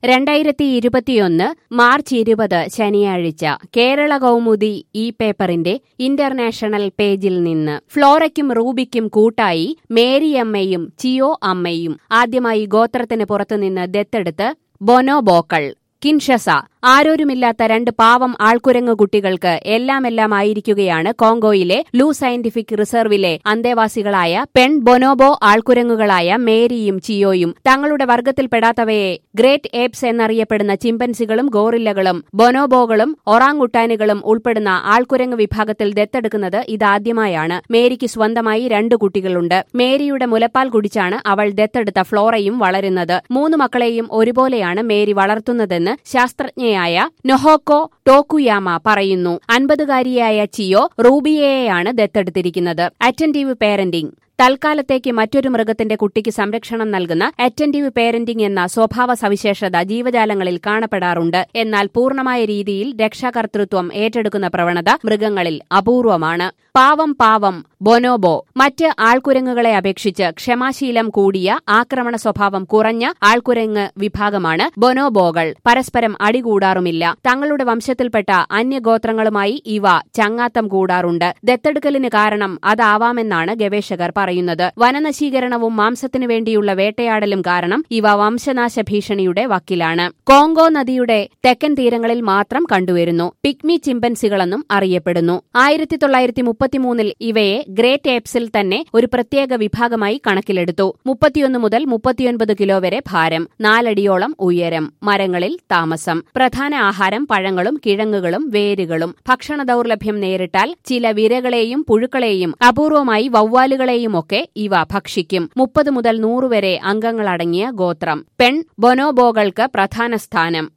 രണ്ടായിരത്തി ഇരുപത്തിയൊന്ന് മാർച്ച് ഇരുപത് ശനിയാഴ്ച കേരള കൗമുദി ഈ പേപ്പറിന്റെ ഇന്റർനാഷണൽ പേജിൽ നിന്ന് ഫ്ലോറയ്ക്കും റൂബിക്കും കൂട്ടായി മേരിയമ്മയും ചിയോ അമ്മയും ആദ്യമായി ഗോത്രത്തിന് പുറത്തുനിന്ന് ദത്തെടുത്ത് ബൊനോബോക്കൾ കിൻഷസ ആരോരുമില്ലാത്ത രണ്ട് പാവം ആൾക്കുരങ്ങ് കുട്ടികൾക്ക് എല്ലാമെല്ലാം ആയിരിക്കുകയാണ് കോങ്കോയിലെ ലൂ സയന്റിഫിക് റിസർവിലെ അന്തേവാസികളായ പെൺ ബൊനോബോ ആൾക്കുരങ്ങുകളായ മേരിയും ചിയോയും തങ്ങളുടെ വർഗത്തിൽപ്പെടാത്തവയെ ഗ്രേറ്റ് ഏപ്സ് എന്നറിയപ്പെടുന്ന ചിമ്പൻസികളും ഗോറില്ലകളും ബൊനോബോകളും ഒറാങ്ങുട്ടാനുകളും ഉൾപ്പെടുന്ന ആൾക്കുരങ്ങ് വിഭാഗത്തിൽ ദത്തെടുക്കുന്നത് ഇതാദ്യമായാണ് മേരിക്ക് സ്വന്തമായി രണ്ട് കുട്ടികളുണ്ട് മേരിയുടെ മുലപ്പാൽ കുടിച്ചാണ് അവൾ ദത്തെടുത്ത ഫ്ലോറയും വളരുന്നത് മൂന്ന് മക്കളെയും ഒരുപോലെയാണ് മേരി വളർത്തുന്നതെന്ന് ശാസ്ത്രജ്ഞയായ നൊഹോക്കോ ടോക്കുയാമ പറയുന്നു അൻപതുകാരിയായ ചിയോ റൂബിയയെയാണ് ദത്തെടുത്തിരിക്കുന്നത് അറ്റന്റീവ് പേരന്റിംഗ് തൽക്കാലത്തേക്ക് മറ്റൊരു മൃഗത്തിന്റെ കുട്ടിക്ക് സംരക്ഷണം നൽകുന്ന അറ്റന്റീവ് പേരന്റിംഗ് എന്ന സ്വഭാവ സവിശേഷത ജീവജാലങ്ങളിൽ കാണപ്പെടാറുണ്ട് എന്നാൽ പൂർണ്ണമായ രീതിയിൽ രക്ഷാകർതൃത്വം ഏറ്റെടുക്കുന്ന പ്രവണത മൃഗങ്ങളിൽ അപൂർവമാണ് പാവം പാവം ബൊനോബോ മറ്റ് ആൾക്കുരങ്ങുകളെ അപേക്ഷിച്ച് ക്ഷമാശീലം കൂടിയ ആക്രമണ സ്വഭാവം കുറഞ്ഞ ആൾക്കുരങ്ങ് വിഭാഗമാണ് ബൊനോബോകൾ പരസ്പരം അടികൂടാറുമില്ല തങ്ങളുടെ വംശത്തിൽപ്പെട്ട അന്യഗോത്രങ്ങളുമായി ഇവ ചങ്ങാത്തം കൂടാറുണ്ട് ദത്തെടുക്കലിന് കാരണം അതാവാമെന്നാണ് ഗവേഷകർ പറയുന്നത് വനനശീകരണവും മാംസത്തിനു വേണ്ടിയുള്ള വേട്ടയാടലും കാരണം ഇവ വംശനാശ ഭീഷണിയുടെ വക്കിലാണ് കോങ്കോ നദിയുടെ തെക്കൻ തീരങ്ങളിൽ മാത്രം കണ്ടുവരുന്നു പിഗ്മി ചിമ്പൻസികളെന്നും അറിയപ്പെടുന്നു ആയിരത്തി തൊള്ളായിരത്തി മുപ്പത്തിമൂന്നിൽ ഇവയെ ഗ്രേറ്റ് ഏപ്സിൽ തന്നെ ഒരു പ്രത്യേക വിഭാഗമായി കണക്കിലെടുത്തു മുപ്പത്തിയൊന്ന് മുതൽ മുപ്പത്തിയൊൻപത് കിലോ വരെ ഭാരം നാലടിയോളം ഉയരം മരങ്ങളിൽ താമസം പ്രധാന ആഹാരം പഴങ്ങളും കിഴങ്ങുകളും വേരുകളും ഭക്ഷണ ദൌർലഭ്യം നേരിട്ടാൽ ചില വിരകളെയും പുഴുക്കളെയും അപൂർവമായി വവ്വാലുകളെയുമൊക്കെ ഇവ ഭക്ഷിക്കും മുപ്പത് മുതൽ നൂറ് വരെ അംഗങ്ങളടങ്ങിയ ഗോത്രം പെൺ ബൊനോബോകൾക്ക് പ്രധാന സ്ഥാനം